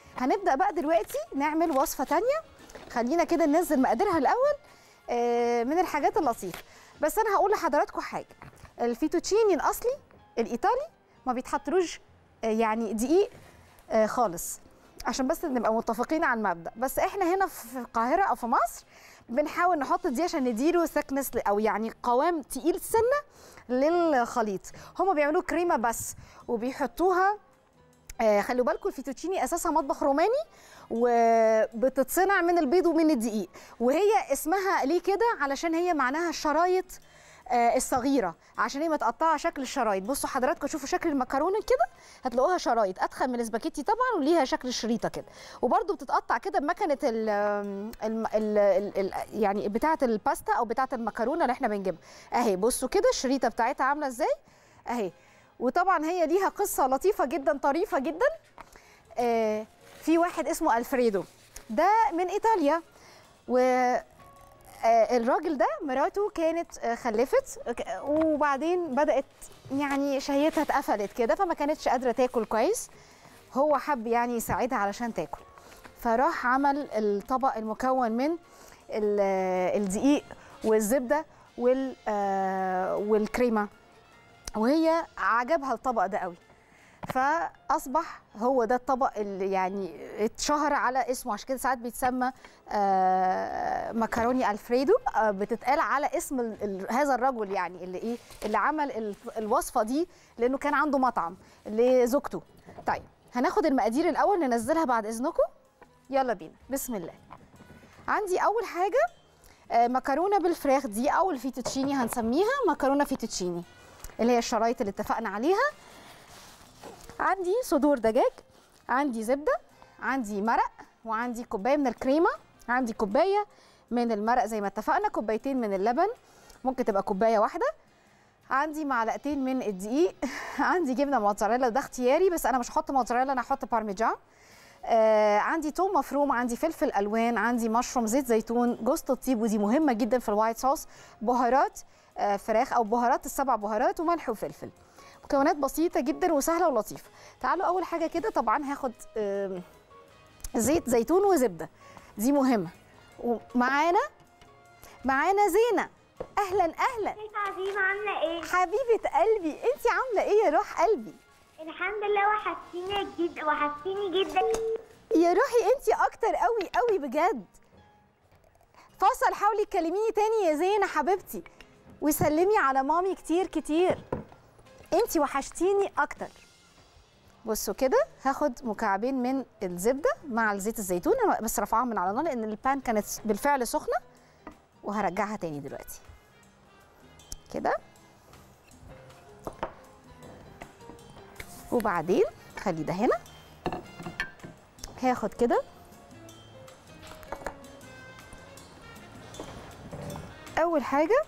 هنبدا بقى دلوقتي نعمل وصفه تانية خلينا كده ننزل مقاديرها الاول آه، من الحاجات اللطيفه بس انا هقول لحضراتكم حاجه الفيتوتشيني الاصلي الايطالي ما بيتحطلوش آه، يعني دقيق آه، خالص عشان بس نبقى متفقين على المبدا بس احنا هنا في القاهره او في مصر بنحاول نحط دي عشان نديله سكنس او يعني قوام تقيل سنه للخليط هما بيعملوا كريمه بس وبيحطوها آه خلوا بالكم الفيتوتشيني اساسها مطبخ روماني وبتتصنع من البيض ومن الدقيق وهي اسمها ليه كده علشان هي معناها الشرايط آه الصغيره عشان هي متقطعه شكل الشرايط بصوا حضراتكم شوفوا شكل المكرونه كده هتلاقوها شرايط اتخن من الاسباجيتي طبعا وليها شكل الشريطه كده وبرده بتتقطع كده بمكنه ال ال ال ال ال يعني بتاعه الباستا او بتاعه المكرونه اللي احنا بنجيبها اهي بصوا كده الشريطه بتاعتها عامله ازاي اهي وطبعا هي ليها قصه لطيفه جدا طريفه جدا آه في واحد اسمه الفريدو ده من ايطاليا و آه، الراجل ده مراته كانت آه، خلفت ك- وبعدين بدات يعني شهيتها اتقفلت كده فما كانتش قادره تاكل كويس هو حب يعني يساعدها علشان تاكل فراح عمل الطبق المكون من ال- آه، الدقيق والزبده وال آه، والكريمه وهي عجبها الطبق ده قوي فاصبح هو ده الطبق اللي يعني اتشهر على اسمه عشان كده ساعات بيتسمى آه، مكروني الفريدو آه، بتتقال على اسم ال- ال- هذا الرجل يعني اللي ايه اللي عمل ال- الوصفه دي لانه كان عنده مطعم لزوجته طيب هناخد المقادير الاول ننزلها بعد اذنكم يلا بينا بسم الله عندي اول حاجه آه، مكرونه بالفراخ دي او الفيتوتشيني هنسميها مكرونه فيتوتشيني اللي هي الشرايط اللي اتفقنا عليها عندي صدور دجاج عندي زبده عندي مرق وعندي كوبايه من الكريمه عندي كوبايه من المرق زي ما اتفقنا كوبايتين من اللبن ممكن تبقى كوبايه واحده عندي معلقتين من الدقيق عندي جبنه موتزاريلا وده اختياري بس انا مش هحط موتزاريلا انا هحط بارميجان آه عندي توم مفروم عندي فلفل الوان عندي مشروم زيت زيتون جوز الطيب ودي مهمه جدا في الوايت صوص بهارات آه فراخ او بهارات السبع بهارات وملح وفلفل مكونات بسيطه جدا وسهله ولطيفه تعالوا اول حاجه كده طبعا هاخد آم، زيت زيتون وزبده دي مهمه ومعانا معانا زينه اهلا اهلا ازيك يا عظيمة عاملة ايه؟ حبيبه قلبي انت عامله ايه يا روح قلبي الحمد لله وحشتيني جدا وحشتيني جدا يا روحي انت اكتر قوي قوي بجد فاصل حاولي تكلميني تاني يا زينه حبيبتي وسلمي على مامي كتير كتير انت وحشتيني اكتر بصوا كده هاخد مكعبين من الزبده مع زيت الزيتون انا بس رفعها من على النار لان البان كانت بالفعل سخنه وهرجعها تاني دلوقتي كده وبعدين خلي ده هنا هاخد كده اول حاجه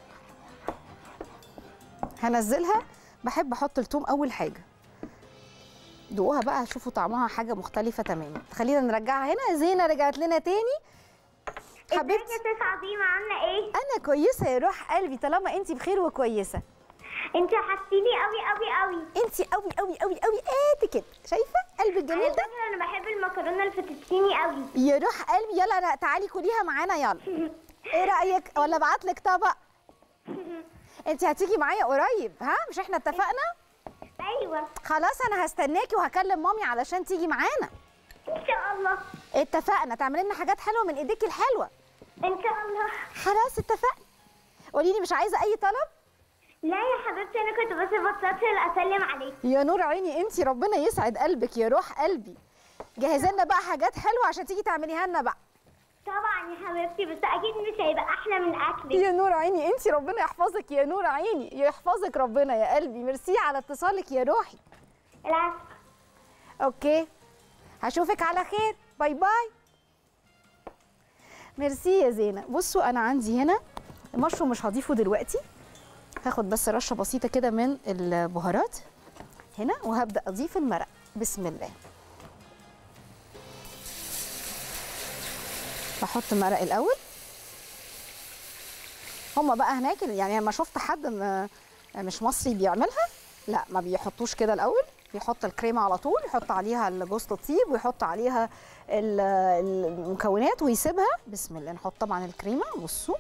هنزلها بحب احط التوم اول حاجه دوقوها بقى هتشوفوا طعمها حاجه مختلفه تماما خلينا نرجعها هنا زينه رجعت لنا تاني ازيك حبيبتي يا ست عظيمة عاملة ايه؟ انا كويسه يا روح قلبي طالما انت بخير وكويسه انت وحشتيني قوي قوي قوي انت قوي قوي قوي قوي قد كده شايفه قلب الجميل على ده فكرة انا بحب المكرونة الفوتوتشيني قوي يا روح قلبي يلا انا تعالي كليها معانا يلا ايه رايك ولا ابعت لك طبق انت هتيجي معايا قريب ها مش احنا اتفقنا ايوه خلاص انا هستناكي وهكلم مامي علشان تيجي معانا ان شاء الله اتفقنا تعملي لنا حاجات حلوه من ايديكي الحلوه ان شاء الله خلاص اتفقنا قولي لي مش عايزه اي طلب لا يا حبيبتي انا كنت بس بتصل اسلم عليك يا نور عيني انت ربنا يسعد قلبك يا روح قلبي جهزي لنا بقى حاجات حلوه عشان تيجي تعمليها لنا بقى طبعا يا حبيبتي بس اكيد مش هيبقى احلى من اكلك يا نور عيني انت ربنا يحفظك يا نور عيني يحفظك ربنا يا قلبي ميرسي على اتصالك يا روحي العفو اوكي هشوفك على خير باي باي ميرسي يا زينة بصوا انا عندي هنا المشروم مش هضيفه دلوقتي هاخد بس رشه بسيطه كده من البهارات هنا وهبدا اضيف المرق بسم الله بحط مرق الاول هما بقى هناك يعني لما شفت حد م- مش مصري بيعملها لا ما بيحطوش كده الاول بيحط الكريمه على طول يحط عليها جوز الطيب ويحط عليها ال- المكونات ويسيبها بسم الله نحط طبعا الكريمه بصوا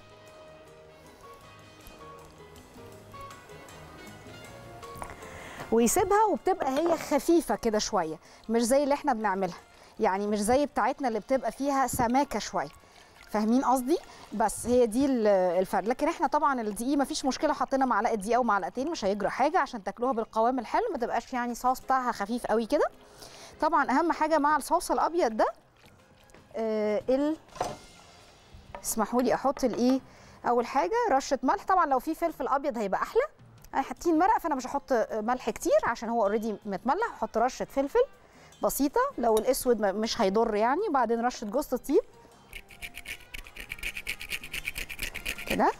ويسيبها وبتبقى هي خفيفه كده شويه مش زي اللي احنا بنعملها يعني مش زي بتاعتنا اللي بتبقى فيها سماكه شويه فاهمين قصدي بس هي دي ال- الفرق لكن احنا طبعا الدقيق ما فيش مشكله حطينا معلقه دقيق او معلقتين مش هيجرى حاجه عشان تاكلوها بالقوام الحلو ما تبقاش يعني صوص بتاعها خفيف قوي كده طبعا اهم حاجه مع الصوص الابيض ده آه ال اسمحوا لي احط الايه اول حاجه رشه ملح طبعا لو في فلفل ابيض هيبقى احلى انا حاطين مرق فانا مش هحط ملح كتير عشان هو اوريدي متملح هحط رشه فلفل بسيطه لو الاسود ما- مش هيضر يعني وبعدين رشه جوز الطيب كده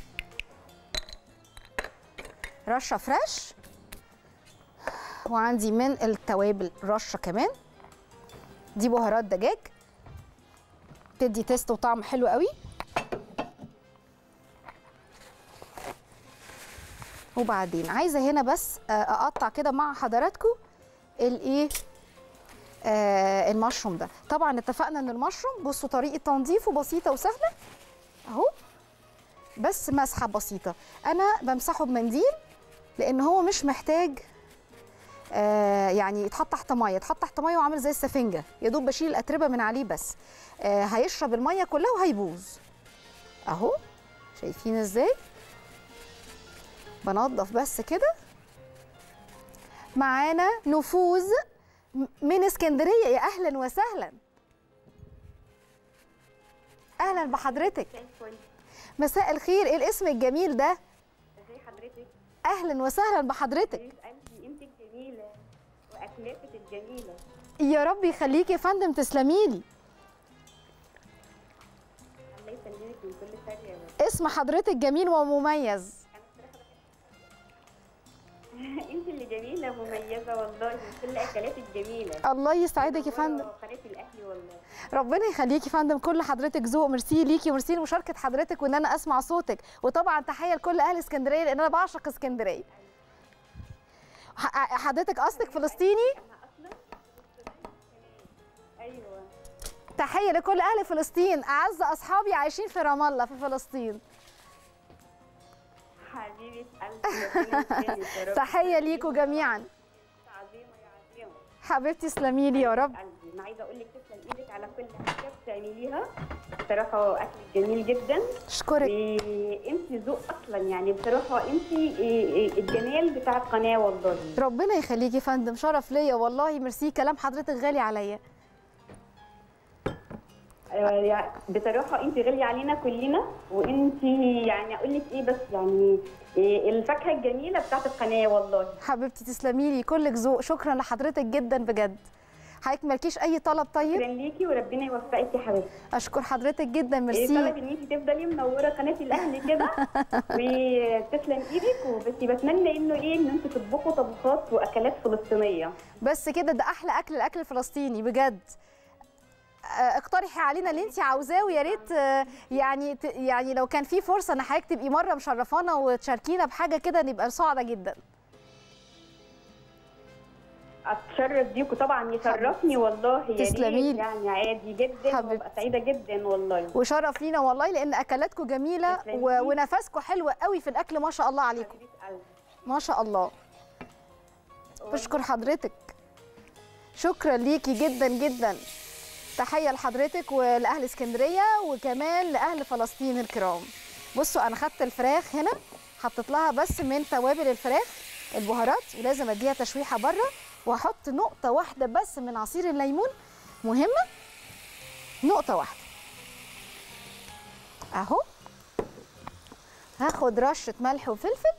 رشه فريش وعندي من التوابل رشه كمان دي بهارات دجاج تدي تيست وطعم حلو قوي وبعدين عايزه هنا بس آه، اقطع كده مع حضراتكم الايه آه المشروم ده طبعا اتفقنا ان المشروم بصوا طريقه تنظيفه بسيطه وسهله اهو بس مسحه بسيطه انا بمسحه بمنديل لان هو مش محتاج آه يعني يتحط تحت ميه يتحط تحت ميه وعامل زي السفنجه يا دوب بشيل الاتربه من عليه بس آه هيشرب الميه كلها وهيبوظ اهو شايفين ازاي بنضف بس كده معانا نفوذ م- من اسكندريه يا اهلا وسهلا اهلا بحضرتك زي الفل مساء الخير ايه الاسم الجميل ده ازي حضرتك اهلا وسهلا بحضرتك حبيبه قلبي انت الجميله واكلاتك الجميله يا رب يخليكي يا فندم تسلميلي الله يسلمك من كل شر يا رب اسم حضرتك جميل ومميز انا بصراحه بحب انت اللي جميله ومميزه والله من كل اكلاتك جميله الله يسعدك يا فندم قناه الاهلي والله ربنا يخليكي يا فندم كل حضرتك ذوق ميرسي ليكي وميرسي لمشاركه حضرتك وان انا اسمع صوتك وطبعا تحيه لكل اهل اسكندريه لان انا بعشق اسكندريه ح- حضرتك اصلك فلسطيني انا اصلا ايوه تحيه لكل اهل فلسطين اعز اصحابي عايشين في رام الله في فلسطين حبيبه قلبي ربنا يسلمك يا رب تحيه ليكوا جميعا عظيمه يا عظيمه حبيبتي تسلمي لي يا رب قلبي انا عايزه اقول لك تسلم ايدك على كل حاجه بتعمليها بصراحه اكل جميل جدا اشكرك وانت ذوق اصلا يعني بصراحه انت الجمال بتاع القناه والله ربنا يخليكي يا فندم شرف ليا والله ميرسي كلام حضرتك غالي عليا آه، يعني بصراحه انت غاليه علينا كلنا وانت يعني اقول لك ايه بس يعني إيه الفاكهه الجميله بتاعت القناه والله حبيبتي تسلمي لي كلك ذوق شكرا لحضرتك جدا بجد حضرتك مالكيش اي طلب طيب شكرا ليكي وربنا يوفقك يا حبيبتي اشكر حضرتك جدا إيه ميرسي طلب ان انت تفضلي منوره قناه الاهلي كده وتسلم ايدك وبس بتمنى انه ايه ان انتوا تطبخوا طبخات واكلات فلسطينيه بس كده ده احلى اكل الاكل الفلسطيني بجد آه، اقترحي علينا اللي انت عاوزاه ويا ريت آه، يعني ت- يعني لو كان في فرصه ان حضرتك تبقي مره مشرفانا وتشاركينا بحاجه كده نبقى سعداء جدا اتشرف بيكوا طبعا يشرفني والله يا تسلمي ريت لي. يعني عادي جدا حبيبتي. وابقى سعيده جدا والله وشرف لينا والله لان اكلاتكم جميله تسلمي. و- ونفسكم حلو قوي في الاكل ما شاء الله عليكم حبيبه قلبي ما شاء الله بشكر حضرتك شكرا ليكي جدا جدا تحيه لحضرتك ولاهل اسكندريه وكمان لاهل فلسطين الكرام بصوا انا خدت الفراخ هنا حطيت لها بس من توابل الفراخ البهارات ولازم اديها تشويحه بره وهحط نقطه واحده بس من عصير الليمون مهمه نقطه واحده اهو هاخد رشه ملح وفلفل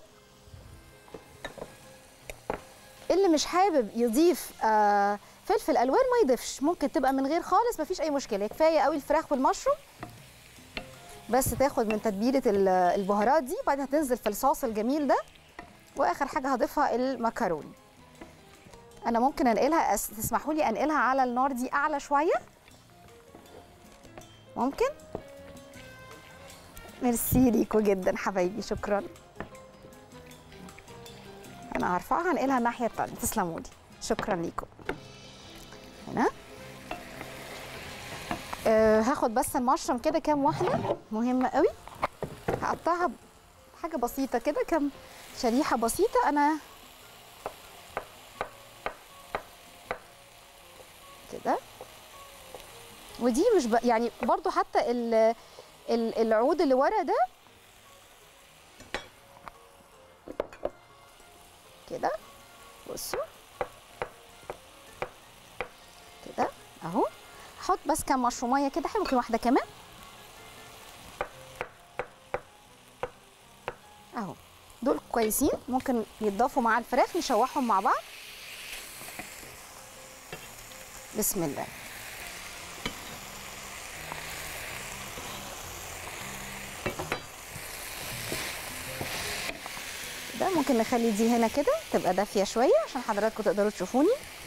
اللي مش حابب يضيف آه فلفل الوان ما يضيفش ممكن تبقى من غير خالص مفيش اي مشكله كفايه قوي الفراخ والمشروم بس تاخد من تتبيله ال- البهارات دي وبعدين هتنزل في الصوص الجميل ده واخر حاجه هضيفها المكروني انا ممكن انقلها أس- تسمحوا لي انقلها على النار دي اعلى شويه ممكن ميرسي ليكوا جدا حبايبي شكرا انا هرفعها هنقلها الناحيه التانيه تسلموا لي شكرا ليكم هنا أه هاخد بس المشروم كده كام واحده مهمه قوي هقطعها حاجه بسيطه كده كام شريحه بسيطه انا كده ودي مش ب... يعني برضو حتى ال... ال... العود اللي ورا ده كده بصوا كده اهو احط بس كام مشروميه كده حلو ممكن واحده كمان اهو دول كويسين ممكن يتضافوا مع الفراخ نشوحهم مع بعض بسم الله ده ممكن نخلي دي هنا كده تبقى دافيه شويه عشان حضراتكم تقدروا تشوفوني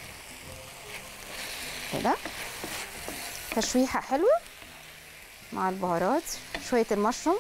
كده تشويحه حلوه مع البهارات شويه المشروم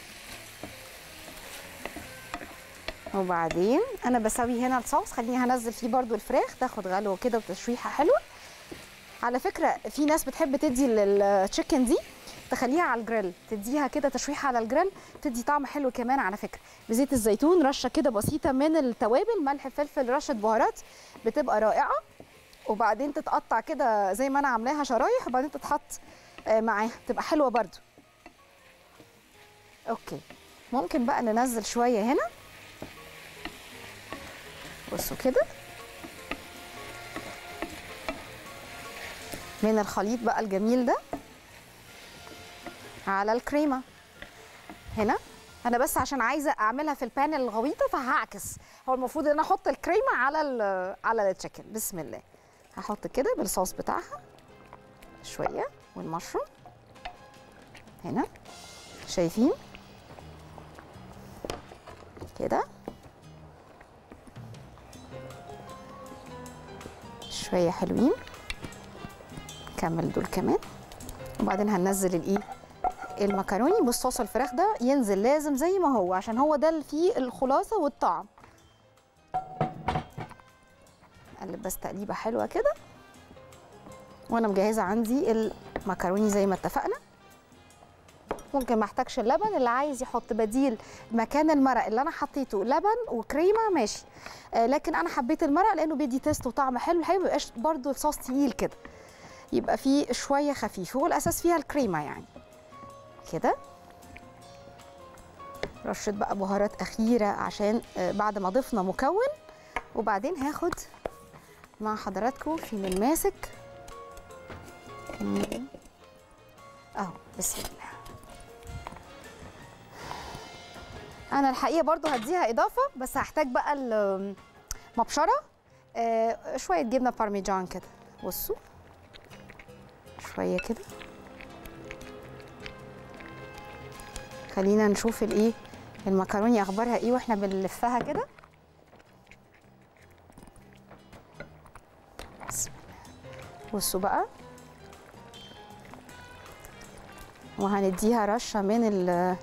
وبعدين انا بسوي هنا الصوص خليني هنزل فيه برضو الفراخ تاخد غلوه كده وتشويحه حلوه على فكره في ناس بتحب تدي التشيكن دي تخليها على الجريل تديها كده تشويحه على الجريل تدي طعم حلو كمان على فكره بزيت الزيتون رشه كده بسيطه من التوابل ملح فلفل رشه بهارات بتبقى رائعه وبعدين تتقطع كده زي ما انا عاملاها شرايح وبعدين تتحط آه، معاها تبقى حلوه برضو اوكي ممكن بقى ننزل شويه هنا بصوا كده من الخليط بقى الجميل ده على الكريمه هنا انا بس عشان عايزه اعملها في البان الغويطه فهعكس هو المفروض ان انا احط الكريمه على ال على التشيكن بسم الله هحط كده بالصوص بتاعها شويه والمشروم هنا شايفين كده شويه حلوين كمل دول كمان وبعدين هننزل الايه المكروني بالصوص الفراخ ده ينزل لازم زي ما هو عشان هو ده اللي فيه الخلاصه والطعم اقلب بس تقليبه حلوه كده وانا مجهزه عندي المكروني زي ما اتفقنا ممكن ما احتاجش اللبن اللي عايز يحط بديل مكان المرق اللي انا حطيته لبن وكريمه ماشي آه لكن انا حبيت المرق لانه بيدي تيست وطعم حلو الحقيقه ما يبقاش برده الصوص تقيل كده يبقى فيه شويه خفيف هو الاساس فيها الكريمه يعني كده رشه بقى بهارات اخيره عشان آه، بعد ما ضفنا مكون وبعدين هاخد مع حضراتكم في من ماسك مم. اهو بسم الله انا الحقيقه برضو هديها اضافه بس هحتاج بقى المبشره آه شويه جبنه بارميجان كده بصوا شويه كده خلينا نشوف الايه المكروني اخبارها ايه واحنا بنلفها كده بسم الله. بصوا بقى وهنديها رشه من ال-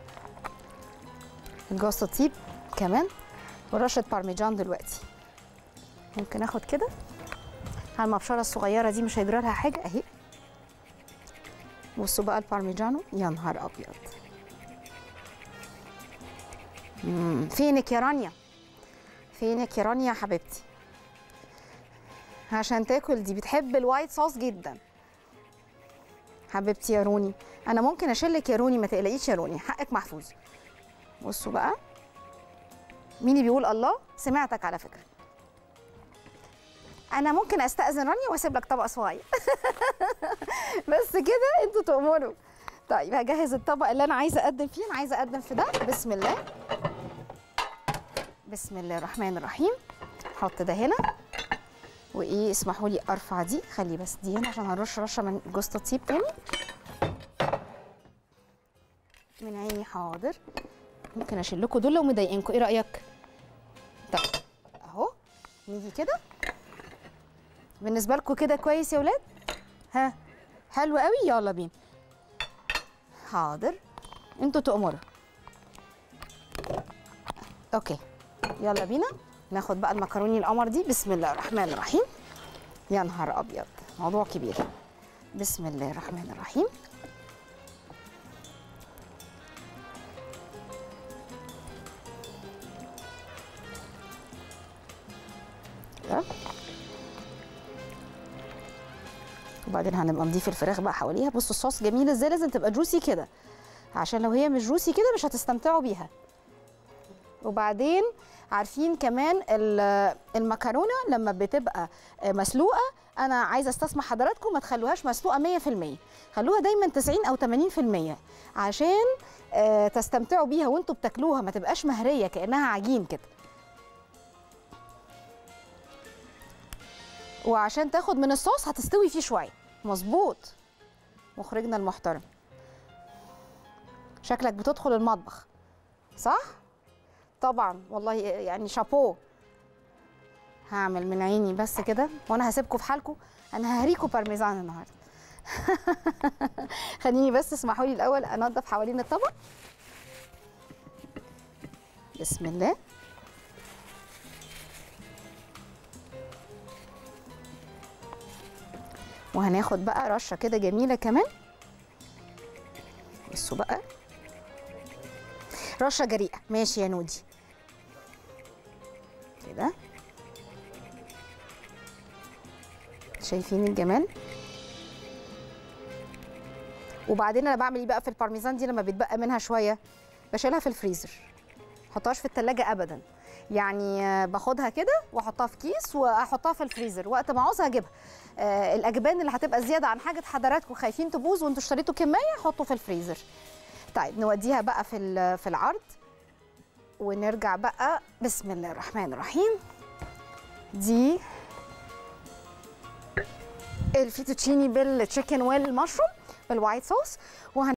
الجوز الطيب كمان ورشه بارميجان دلوقتي ممكن اخد كده على المبشره الصغيره دي مش هيجرى لها حاجه اهي بصوا بقى البارميجانو يا نهار ابيض مم، فينك يا رانيا فينك يا رانيا يا حبيبتي عشان تاكل دي بتحب الوايت صوص جدا حبيبتي يا روني انا ممكن اشيلك يا روني ما تقلقيش يا روني حقك محفوظ بصوا بقى مين اللي بيقول الله سمعتك على فكره انا ممكن استاذن رانيا واسيب لك طبق صغير بس كده انتوا تؤمروا طيب هجهز الطبق اللي انا عايزه اقدم فيه انا عايزه اقدم في ده بسم الله بسم الله الرحمن الرحيم احط ده هنا وايه اسمحوا لي ارفع دي خلي بس دي هنا عشان هنرش رشه من جوز الطيب تاني من عيني حاضر ممكن اشيل لكم دول لو مضايقينكم ايه رايك طيب اهو نيجي كده بالنسبه لكم كده كويس يا ولاد ها حلو قوي يلا بينا حاضر انتوا تؤمروا اوكي يلا بينا ناخد بقى المكروني القمر دي بسم الله الرحمن الرحيم يا نهار ابيض موضوع كبير بسم الله الرحمن الرحيم كده. وبعدين هنبقى نضيف الفراخ بقى حواليها بصوا الصوص جميل ازاي لازم تبقى جوسي كده عشان لو هي مش جوسي كده مش هتستمتعوا بيها وبعدين عارفين كمان ال- المكرونه لما بتبقى مسلوقه انا عايزه استسمح حضراتكم ما تخلوهاش مسلوقه 100% خلوها دايما 90 او 80% عشان آه، تستمتعوا بيها وانتوا بتاكلوها ما تبقاش مهريه كانها عجين كده وعشان تاخد من الصوص هتستوي فيه شويه مظبوط مخرجنا المحترم شكلك بتدخل المطبخ صح طبعا والله يعني شابو هعمل من عيني بس كده وانا هسيبكم في حالكم انا ههريكم بارميزان النهارده خليني بس اسمحوا لي الاول انضف حوالين الطبق بسم الله وهناخد بقى رشه كده جميله كمان بصوا بقى رشه جريئه ماشي يا نودي كده شايفين الجمال وبعدين انا بعمل ايه بقى في البارميزان دي لما بيتبقى منها شويه بشيلها في الفريزر حطهاش في التلاجة ابدا يعني آه، باخدها كده واحطها في كيس واحطها في الفريزر وقت ما عاوزها اجيبها آه الاجبان اللي هتبقى زياده عن حاجه حضراتكم خايفين تبوظ وانتوا اشتريتوا كميه حطوا في الفريزر طيب نوديها بقى في ال- في العرض ونرجع بقى بسم الله الرحمن الرحيم دي الفيتوتشيني بالتشيكن والمشروم بالوايت صوص وهن